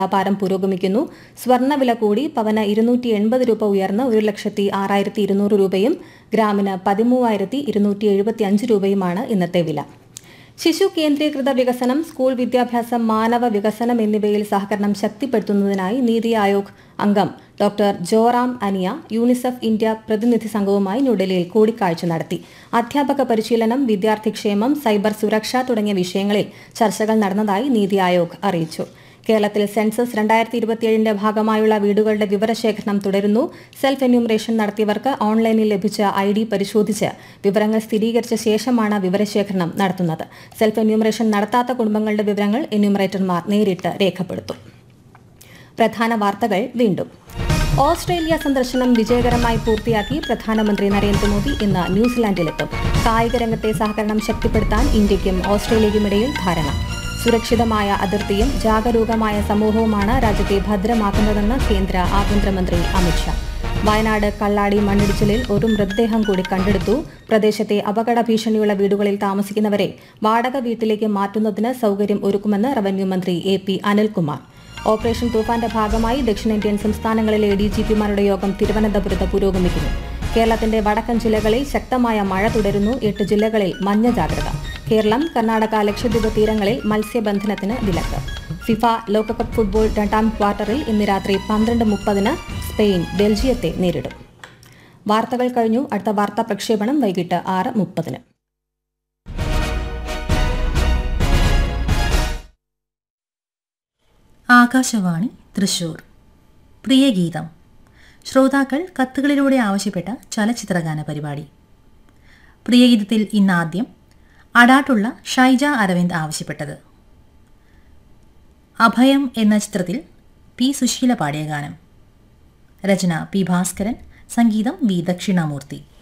വ്യാപാരം പുരോഗമിക്കുന്നു സ്വർണ്ണവില കൂടി പവന് ഇരുന്നൂറ്റി എൺപത് രൂപ ഉയർന്ന് ഒരു ലക്ഷത്തി ആറായിരത്തി ഇരുന്നൂറ് രൂപയും ഗ്രാമിന് പതിമൂവായിരത്തി ഇരുന്നൂറ്റി എഴുപത്തി അഞ്ച് രൂപയുമാണ് ഇന്നത്തെ വില ശിശു കേന്ദ്രീകൃത വികസനം സ്കൂൾ വിദ്യാഭ്യാസം മാനവ വികസനം എന്നിവയിൽ സഹകരണം ശക്തിപ്പെടുത്തുന്നതിനായി നീതി ആയോഗ് അംഗം ഡോക്ടർ ജോറാം അനിയ യൂണിസെഫ് ഇന്ത്യ പ്രതിനിധി സംഘവുമായി ന്യൂഡൽഹിയിൽ കൂടിക്കാഴ്ച നടത്തി അധ്യാപക പരിശീലനം വിദ്യാർത്ഥി ക്ഷേമം സൈബർ സുരക്ഷ തുടങ്ങിയ വിഷയങ്ങളിൽ ചർച്ചകൾ നടന്നതായി നീതി ആയോഗ് അറിയിച്ചു കേരളത്തിൽ സെൻസസ് രണ്ടായിരത്തി ഇരുപത്തിയേഴിന്റെ ഭാഗമായുള്ള വീടുകളുടെ വിവരശേഖരണം തുടരുന്നു സെൽഫ് എന്യൂമറേഷൻ നടത്തിയവർക്ക് ഓൺലൈനിൽ ലഭിച്ച ഐ ഡി പരിശോധിച്ച് വിവരങ്ങൾ സ്ഥിരീകരിച്ച ശേഷമാണ് വിവരശേഖരണം നടത്തുന്നത് സെൽഫ് എന്യൂമറേഷൻ നടത്താത്ത കുടുംബങ്ങളുടെ വിവരങ്ങൾ എന്യൂമറേറ്റർമാർ നേരിട്ട് രേഖപ്പെടുത്തും പ്രധാന വാർത്തകൾ വീണ്ടും ഓസ്ട്രേലിയ സന്ദർശനം വിജയകരമായി പൂർത്തിയാക്കി പ്രധാനമന്ത്രി നരേന്ദ്രമോദി ഇന്ന് ന്യൂസിലാൻഡിലെത്തും കായിക രംഗത്തെ സഹകരണം ശക്തിപ്പെടുത്താൻ ഇന്ത്യയ്ക്കും ഓസ്ട്രേലിയയ്ക്കുമിടയിൽ ധാരണ സുരക്ഷിതമായ അതിർത്തിയും ജാഗരൂകമായ സമൂഹവുമാണ് രാജ്യത്തെ ഭദ്രമാക്കുന്നതെന്ന് കേന്ദ്ര ആഭ്യന്തരമന്ത്രി അമിത്ഷാ വയനാട് കള്ളാടി മണ്ണിടിച്ചിലിൽ ഒരു മൃതദേഹം കൂടി കണ്ടെടുത്തു പ്രദേശത്തെ അപകട ഭീഷണിയുള്ള വീടുകളിൽ താമസിക്കുന്നവരെ വാടക വീട്ടിലേക്ക് മാറ്റുന്നതിന് സൌകര്യം ഒരുക്കുമെന്ന് റവന്യൂ മന്ത്രി എ പി അനിൽകുമാർ ഓപ്പറേഷൻ തൂഫാന്റെ ഭാഗമായി ദക്ഷിണേന്ത്യൻ സംസ്ഥാനങ്ങളിലെ ഡി ജി പിമാരുടെ യോഗം തിരുവനന്തപുരത്ത് പുരോഗമിക്കുന്നു കേരളത്തിന്റെ വടക്കൻ ജില്ലകളിൽ ശക്തമായ മഴ തുടരുന്നു എട്ട് ജില്ലകളിൽ മഞ്ഞ ജാഗ്രത കേരളം കർണാടക ലക്ഷദ്വീപ് തീരങ്ങളിൽ മത്സ്യബന്ധനത്തിന് വിലക്ക് ഫിഫ ലോകകപ്പ് ഫുട്ബോൾ രണ്ടാം ക്വാർട്ടറിൽ ഇന്ന് രാത്രി പന്ത്രണ്ട് മുപ്പതിന് സ്പെയിൻ ബെൽജിയത്തെ നേരിടും വാർത്തകൾ കഴിഞ്ഞു അടുത്ത വാർത്താ പ്രക്ഷേപണം വൈകിട്ട് ആറ് മുപ്പതിന് ആകാശവാണി തൃശൂർ പ്രിയഗീതം ശ്രോതാക്കൾ കത്തുകളിലൂടെ ആവശ്യപ്പെട്ട ചലച്ചിത്രഗാന പരിപാടി പ്രിയഗീതത്തിൽ ഇന്നാദ്യം അടാട്ടുള്ള ഷൈജ അരവിന്ദ് ആവശ്യപ്പെട്ടത് അഭയം എന്ന ചിത്രത്തിൽ പി സുശീല പാടിയ ഗാനം രചന പി ഭാസ്കരൻ സംഗീതം വി ദക്ഷിണാമൂർത്തി